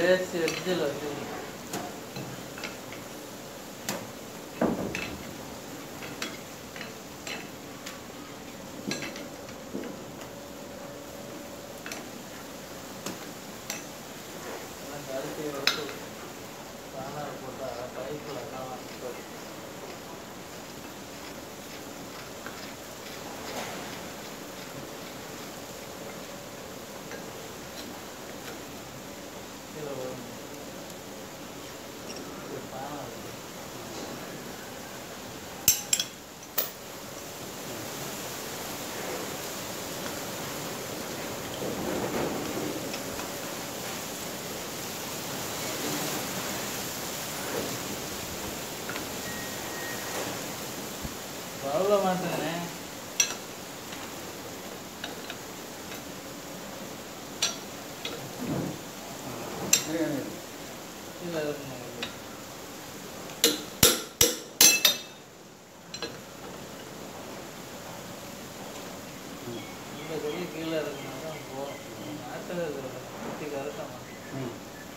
கடைசி எட்ஜில் வச்சுக்கணும் எல்லாம் கழட்டி எடுத்து பேனர் போட்டால் பைப்பில் எல்லாம் போட்டு கீழே வரும் இது பேனர் இருக்கு. சொல்ல மாட்டேனே கீழே இருக்கணும் இந்த கை கீழே இருக்கணும் தான் போகும் நாட்டு குட்டி கரெக்டாக மாட்டேன்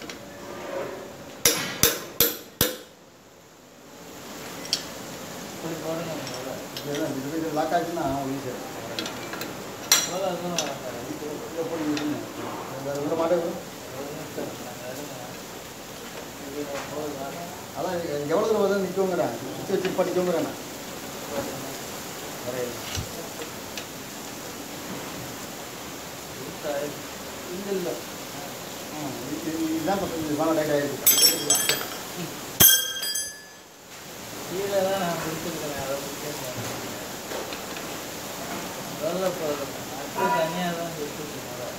இப்படி போடுங்க முதல்ல லாக் ஆச்சுன்னா ஈஸியாக முதல்ல அதுவும் வராது இதை போட்டு யூஸ் உள்ள மாட்டேன் ஒரு நிமிஷம் நாங்கள் இருங்க இது போதும் அதான் எவ்வளோ தூரம் வந்து நிற்கோங்கிறேன் வச்சு வச்சு படிக்கோங்கிறேன் நான் வரையில் இல்லை இல்லை இதுதான் இப்போ கொஞ்சம் வேலை டைட் ஆகிடுச்சு கீழே தான் நான் பிடிச்சிருக்கேன் அதை பிடிச்சிருக்கேன் முதல்ல போதும் அடுத்து தனியாக தான் பிடிச்சிருக்கேன் முதல்ல.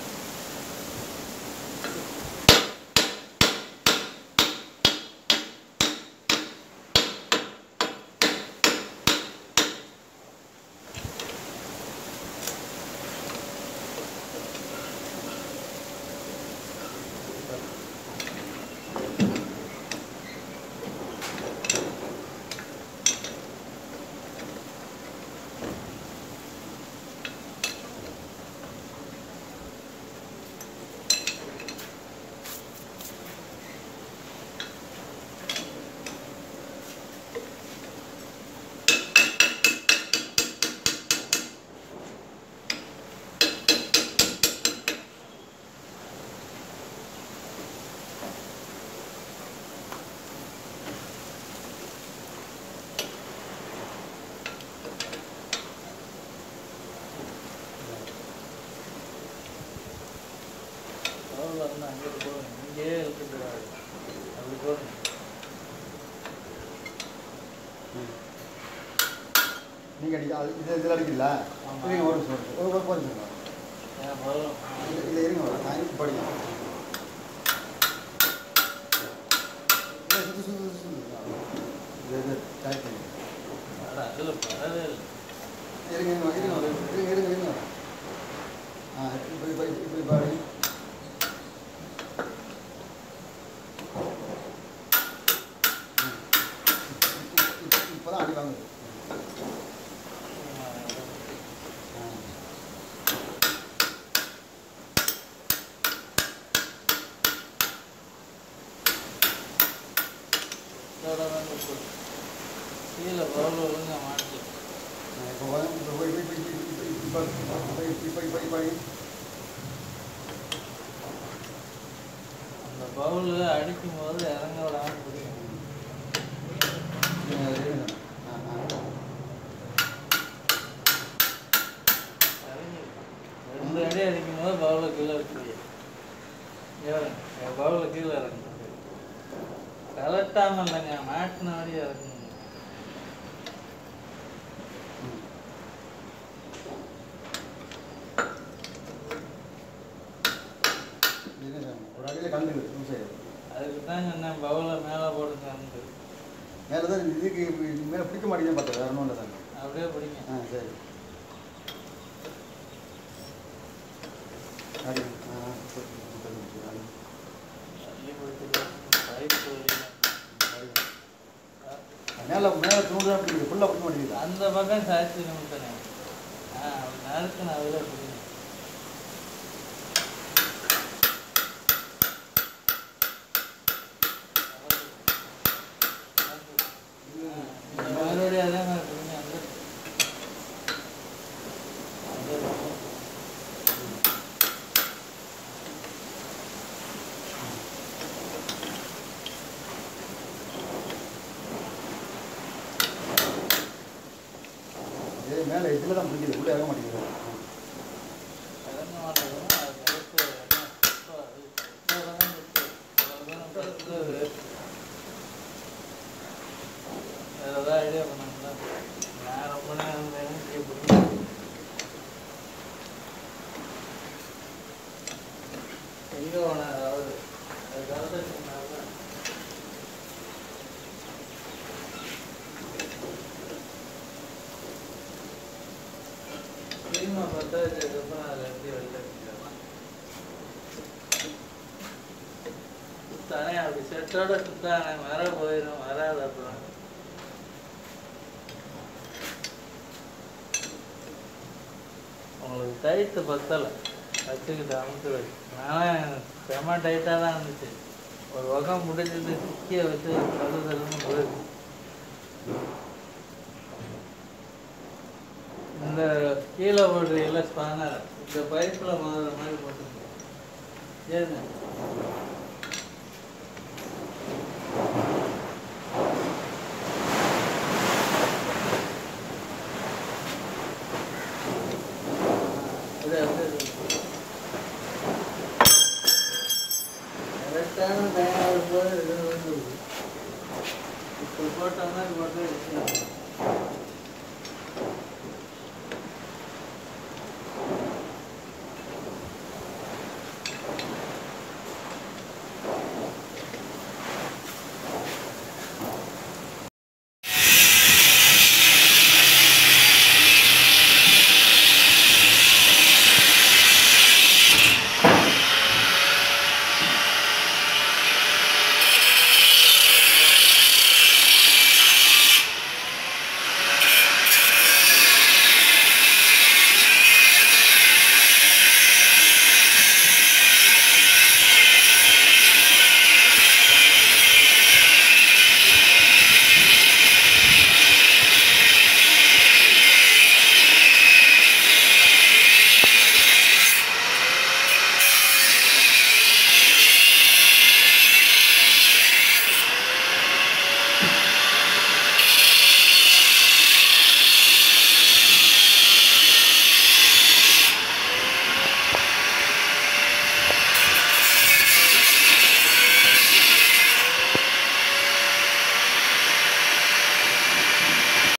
முதல்ல வந்து அங்கிட்டு போகணும் இங்கேயே இருக்கக்கூடாது அப்படி போகணும் நீங்கள் அடிக்க அது இது இதில் அடிக்கல ஆமா. இருங்க ஒரு நிமிஷம் ஒரு ஒரு ஒரு நிமிஷம் ஏன் முதல்ல இல்லை இல்லை இருங்க ஒரு நான் இருக்கு படிங்க இல்லை, சுத்து, சுத்து, சுத்து, சுத்து. இது இது டைட் பண்ணி அட, அதில் படவே இல்லை இருங்க இருங்க இருங்க ஒரு இருங்க இருங்க இருங்க ஆ இப்படி இப்படி இப்படி பாடி இப்போ தான் அடி வாங்குது ஆ இதோட வந்து இப்போ கீழே பவுல் ஒழுங்கா மாட்டி இப்போ வந்து இப்போ போய் போய் போய் போய் இப்போ இப்போ இப்போ இப்போ அந்த பவுல் அடிக்கும் போது இறங்க விடாம பிடிக்கும் இறங்கி ரெண்டு அடி அடிக்கும் போது பவுலை கீழே வச்சுருக்கேன் இறங்க என் பவுலை கீழே இறங்க கலட்டாம இல்லைங்க மாட்டின வழி இறக்கணும் ஒரு அடியில் கலந்துக்குது சரி அதுக்கு தான் சொன்னேன் பவுலை மேலே போடுங்கன்ட்டு மேலே தான் இதுக்கு மேலே பிடிக்க மாட்டேங்குது பார்த்தேன் வேற ஒன்றும் இல்லை தாங்க அப்படியே பிடிங்க ஆ சரி அடி ஆ சரி, சரி, சரி, அடி. தள்ளி பிடிச்சிட்டு பைப் வழியா. மேலே மேலே தூண்டுதான் பிடிக்குது ஃபுல்லாக பிடிக்க மாட்டேங்குது அந்த பக்கம் சாய்ச்சி நிமித்தனே ஆ நேரத்துக்கு நான் அதில் பிடிக்கணும் இது மேலே இதில் தான் முடிக்குது உள்ளே இறங்க மாட்டேங்குது இறங்க மாட்டேங்குதுன்னா அது நெருப்பு எல்லாம் சுத்தம் அது சுத்தம் தான் இருக்கு. அவ்வளவுதான் பத்து வேற ஏதாவது ஐடியா பண்ணுங்களா நான் ரொம்ப நேரம் இருந்தேன் எப்படி எங்கே போனேன் அதாவது அதுக்காக சொன்னாங்க சினிமா பார்த்தா அதுக்கப்புறம் அதில் எப்படி வெளில எடுத்துக்கலாம் சுத்தானே அப்படி செட்டோட சுத்தானே வர போயிடும் வராது அப்புறம் உங்களுக்கு டைட்டு பத்தலை வச்சுக்கிட்டு அமுத்து வை ஆனால் செம டைட்டாக தான் இருந்துச்சு ஒரு வகம் முடிஞ்சது சிக்கிய வச்சு தள்ளு தள்ளுன்னு போயிடுச்சு இந்த கீழே போடுறீங்கள ஸ்பானர் இந்த பைப்பில் மாறுற மாதிரி போட்டுருங்க ஏன்னு அது அது கரெக்டான டைம் வரும்போது இது வந்து இப்போ போட்டோம்னா இது மட்டும் விஷயம்